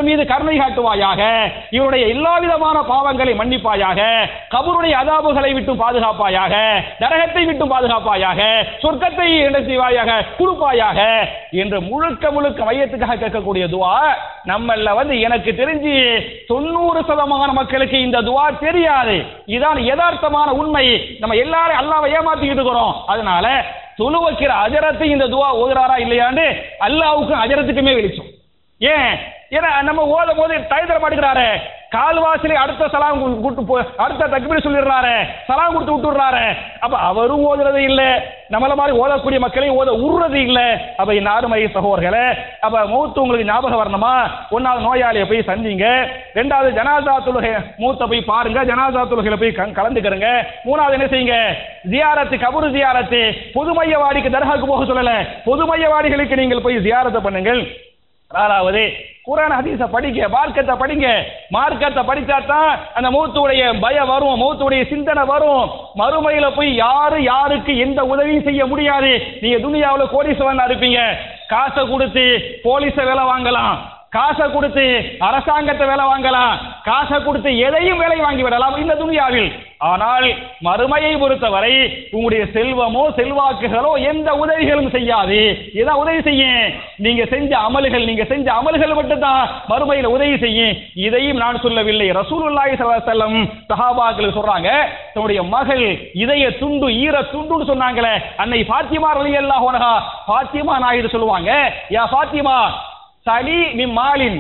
மீது கருணை காட்டுவாயாக இவருடைய எல்லா விதமான பாவங்களை மன்னிப்பாயாக கபருடைய அதாபுகளை விட்டு பாதுகாப்பாயாக நரகத்தை விட்டு பாதுகாப்பாயாக சொர்க்கத்தை என்ன செய்வாயாக கொடுப்பாயாக என்று முழுக்க முழுக்க மையத்துக்காக கேட்கக்கூடிய துவா நம்மள வந்து எனக்கு தெரிஞ்சு தொண்ணூறு சதமான மக்களுக்கு இந்த துவா தெரியாது இதான் யதார்த்தமான உண்மை நம்ம எல்லாரும் அல்லாவை ஏமாத்திக்கிட்டு இருக்கிறோம் அதனால தொழு வைக்கிற அஜரத்தை இந்த துவா ஓதுறாரா இல்லையான்னு அல்லாவுக்கும் அஜரத்துக்குமே வெளிச்சம் ஏன் ஏன்னா நம்ம ஓதும் போது டயத்துல மாட்டுக்கிறாரு கால்வாசிலே அடுத்த சலாம் கு- கூட்டு போ அடுத்த தக்பீர் சொல்லிடுறாரு சலாம் கொடுத்து விட்டுறாரு அப்ப அவரும் ஓதுறது இல்ல நம்மள மாதிரி ஓதக்கூடிய மக்களையும் ஓத உருறது இல்ல அப்ப இந்த ஆறுமை சகோதரர்களே அப்ப மூத்து உங்களுக்கு ஞாபகம் வரணுமா ஒன்னாவது நோயாளியை போய் சந்திங்க ரெண்டாவது ஜனாதா தொழுகை மூத்த போய் பாருங்க ஜனாதா தொழுகையில போய் கல- கலந்துக்கிறங்க மூணாவது என்ன செய்யுங்க ஜியாரத்து கபரு ஜியாரத்து பொதுமையவாடிக்கு தர்காக்கு போக சொல்லல பொதுமையவாடிகளுக்கு நீங்கள் போய் ஜியாரத்தை பண்ணுங்கள் நாலாவது குரான் ஹதீஸ படிங்க மார்க்கத்தை படிங்க மார்க்கத்தை படிச்சா தான் அந்த மௌத்துடைய பயம் வரும் மௌத்துடைய சிந்தனை வரும் மறுமையில போய் யாரு யாருக்கு எந்த உதவியும் செய்ய முடியாது நீங்க துனியாவுல கோடீஸ்வரனா இருப்பீங்க காசை கொடுத்து போலீஸ வேலை வாங்கலாம் காசை கொடுத்து அரசாங்கத்தை வேலை வாங்கலாம் காசை கொடுத்து எதையும் வேலை வாங்கி விடலாம் இந்த துனியாவில் ஆனால் மறுமையை பொறுத்தவரை உங்களுடைய செல்வமோ செல்வாக்குகளோ எந்த உதவிகளும் செய்யாது ஏதாவது உதவி செய்யும் நீங்க செஞ்ச அமல்கள் நீங்க செஞ்ச அமல்கள் மட்டும்தான் மறுமையில உதவி செய்யும் இதையும் நான் சொல்லவில்லை ரசூலுல்லாஹி ஸல்லல்லாஹு அலைஹி வஸல்லம் சஹாபாக்கள் சொல்றாங்க தன்னுடைய மகள் இதய துண்டு ஈர துண்டுன்னு சொன்னாங்களே அன்னை ஃபாத்திமா ரலியல்லாஹு அன்ஹா ஃபாத்திமா நாயுடு சொல்லுவாங்க யா ஃபாத்திமா சலி மின் மாலின்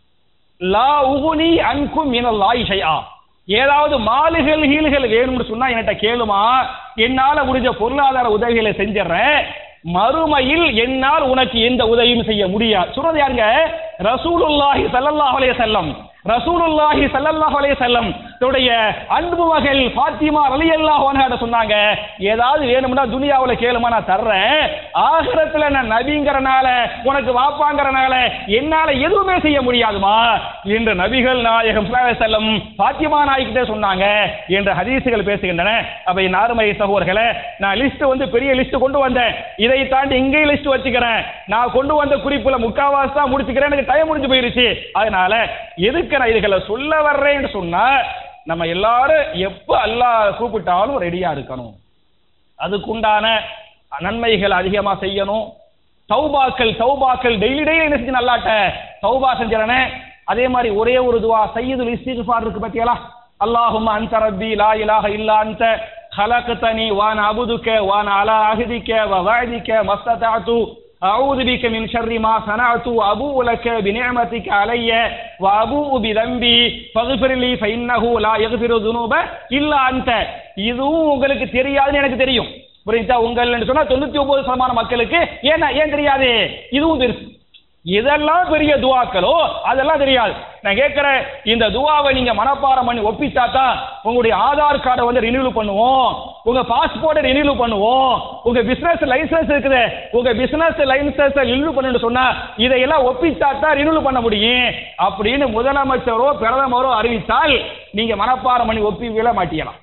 லா உகுனி அன்கும் மினல்லாஹி ஷைஆ ஏதாவது மாலுகள் ஹீல்கள் வேணும்னு சொன்னா என்கிட்ட கேளுமா என்னால முடிஞ்ச பொருளாதார உதவிகளை செஞ்சிடறேன் மறுமையில் என்னால் உனக்கு எந்த உதவியும் செய்ய முடியாது சொல்றது யாருங்க ரசூலுல்லாஹி ஸல்லல்லாஹு அலைஹி வஸல்லம் ரசூலுல்லாஹி ஸல்லல்லாஹு அலைஹி வஸல்லம் தன்னுடைய அன்பு மகள் ஃபாத்திமா ரலியல்லாஹு அன்ஹா சொன்னாங்க ஏதாவது வேணும்னா துனியாவுல கேளுமா நான் தர்றேன் ஆகிரத்துல நான் நபிங்கறனால உனக்கு வாப்பாங்கறனால என்னால எதுவுமே செய்ய முடியாதுமா என்று நபிகள் நாயகம் ஸல்லல்லாஹு அலைஹி வஸல்லம் ஃபாத்திமா நாய்க்கிட்டே சொன்னாங்க என்ற ஹதீசுகள் பேசுகின்றன அப்ப என் அருமை சகோதரர்களே நான் லிஸ்ட் வந்து பெரிய லிஸ்ட் கொண்டு வந்தேன் இதை தாண்டி இங்கேயும் லிஸ்ட் வச்சுக்கிறேன் நான் கொண்டு வந்த குறிப்புல முக்காவாசி தான் முடிச்சுக்கிறேன் எனக்கு டைம் முடிஞ்சு போயிருச்சு அதனால எதுக்கு நான் இதுகளை சொல்ல வர்றேன்னு சொன்னா நம்ம எல்லாரும் எப்ப அல்லாஹ் கூப்பிட்டாலும் ரெடியா இருக்கணும் அதுக்குண்டான நன்மைகள் அதிகமா செய்யணும் தௌபாக்கள் தௌபாக்கள் டெய்லி டெய்லி என்ன செஞ்சு நல்லாட்ட தௌபா செஞ்சிடனே அதே மாதிரி ஒரே ஒரு துவா சையதுல் இஸ்திக்ஃபார் இருக்கு பத்தியலா அல்லாஹும்ம அன்த ரப்பி லா இலாஹ இல்லா அன்த خلقتني وانا عبدك وانا على عهدك ووعدك ما استطعت أعوذ بك من شر ما صنعت وأبوء لك بنعمتك علي وأبوء بذنبي فاغفر لي فإنه لا يغفر الذنوب إلا أنت இதுவும் உங்களுக்கு தெரியாதுன்னு எனக்கு தெரியும் புரியுதா உங்கள் சொன்னா தொண்ணூத்தி ஒன்பது சதமான மக்களுக்கு ஏன்னா ஏன் தெரியாது இதுவும் பெருசு இதெல்லாம் பெரிய துவாக்களோ அதெல்லாம் தெரியாது நான் கேட்கிறேன் இந்த துவாவை நீங்க மனப்பாடம் பண்ணி ஒப்பிச்சா தான் உங்களுடைய ஆதார் கார்டை வந்து ரினியூவல் பண்ணுவோம் உங்க பாஸ்போர்ட்டை ரினியூவல் பண்ணுவோம் உங்க பிசினஸ் லைசன்ஸ் இருக்குது உங்க பிசினஸ் லைசன்ஸ் ரினியூவல் பண்ணு சொன்னா இதையெல்லாம் ஒப்பிச்சா தான் ரினியூவல் பண்ண முடியும் அப்படின்னு முதலமைச்சரோ பிரதமரோ அறிவித்தால் நீங்க மனப்பாடம் பண்ணி ஒப்பிக்கல மாட்டீங்களாம்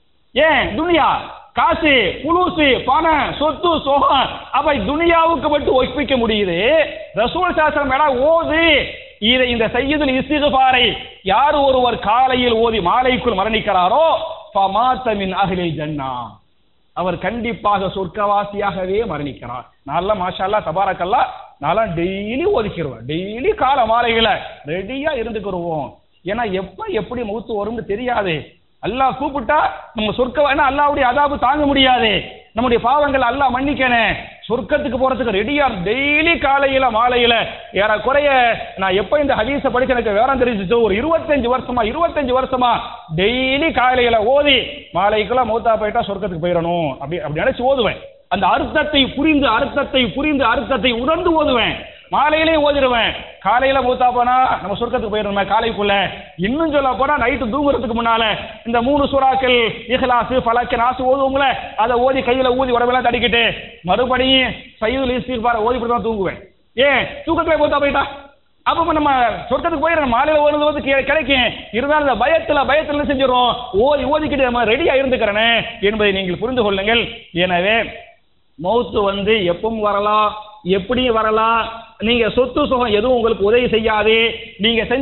ஏன் துனியா காசு புலுசு பணம் சொத்து சோகம் அப்ப துனியாவுக்கு மட்டும் ஒப்பிக்க முடியுது ரசூல் சாஸ்திரம் மேல ஓது இதை இந்த சையதுல் இஸ்திகுபாரை யார் ஒருவர் காலையில் ஓதி மாலைக்குள் மரணிக்கிறாரோ ஃபமாத்த மின் அஹ்லில் ஜன்னா அவர் கண்டிப்பாக சொர்க்கவாசியாகவே மரணிக்கிறார் நல்லா மாஷா அல்லாஹ் தபாரக்கல்லா நான்லாம் டெய்லி ஒதுக்கிடுவேன் டெய்லி கால மாலைகளை ரெடியா இருந்துக்கிடுவோம் ஏன்னா எப்ப எப்படி மௌத்து வரும்னு தெரியாது அல்லாஹ் கூப்பிட்டா நம்ம சொர்க்க ஏன்னா அல்லாவுடைய அதாபு தாங்க முடியாது நம்முடைய பாவங்கள் அல்லாஹ் மன்னிக்கணும் சொர்க்கத்துக்கு போறதுக்கு ரெடியா டெய்லி காலையில மாலையில ஏறக்குறைய நான் எப்ப இந்த ஹதீஸ படிச்சு எனக்கு வேற தெரிஞ்சிச்சோ ஒரு இருபத்தஞ்சு வருஷமா இருபத்தஞ்சு வருஷமா டெய்லி காலையில ஓதி மாலைக்குள்ள மூத்தா போயிட்டா சொர்க்கத்துக்கு போயிடணும் அப்படி அப்படி நினைச்சு ஓதுவேன் அந்த அர்த்தத்தை புரிந்து அர்த்தத்தை புரிந்து அர்த்தத்தை உணர்ந்து ஓதுவேன் மாலையிலே ஓதிடுவேன் காலையில மூத்தா போனா நம்ம சொர்க்கத்துக்கு போயிடுறோம் காலைக்குள்ள இன்னும் சொல்ல போனா நைட்டு தூங்குறதுக்கு முன்னால இந்த மூணு சூறாக்கள் இஹ்லாஸ் ஃபலக் நாசு ஓதுவோங்களே அதை ஓதி கையில ஊதி உடம்பெல்லாம் தடிக்கிட்டு மறுபடியும் சைதுல் இஸ்திக்பார ஓதி தான் தூங்குவேன் ஏன் தூக்கத்துல மூத்தா போயிட்டா அப்ப நம்ம சொர்க்கத்துக்கு போயிடணும் மாலையில ஓடுறது வந்து கி- கிடைக்கும் இருந்தாலும் இந்த பயத்துல பயத்துல என்ன செஞ்சிடும் ஓதி ஓதிக்கிட்டு நம்ம ரெடியா இருந்துக்கிறனே என்பதை நீங்கள் புரிந்து கொள்ளுங்கள் எனவே மௌத்து வந்து எப்பவும் வரலாம் எப்படியும் வரலாம் நீங்க சொத்து சுகம் எதுவும் உங்களுக்கு உதவி செய்யாது நீங்க செஞ்ச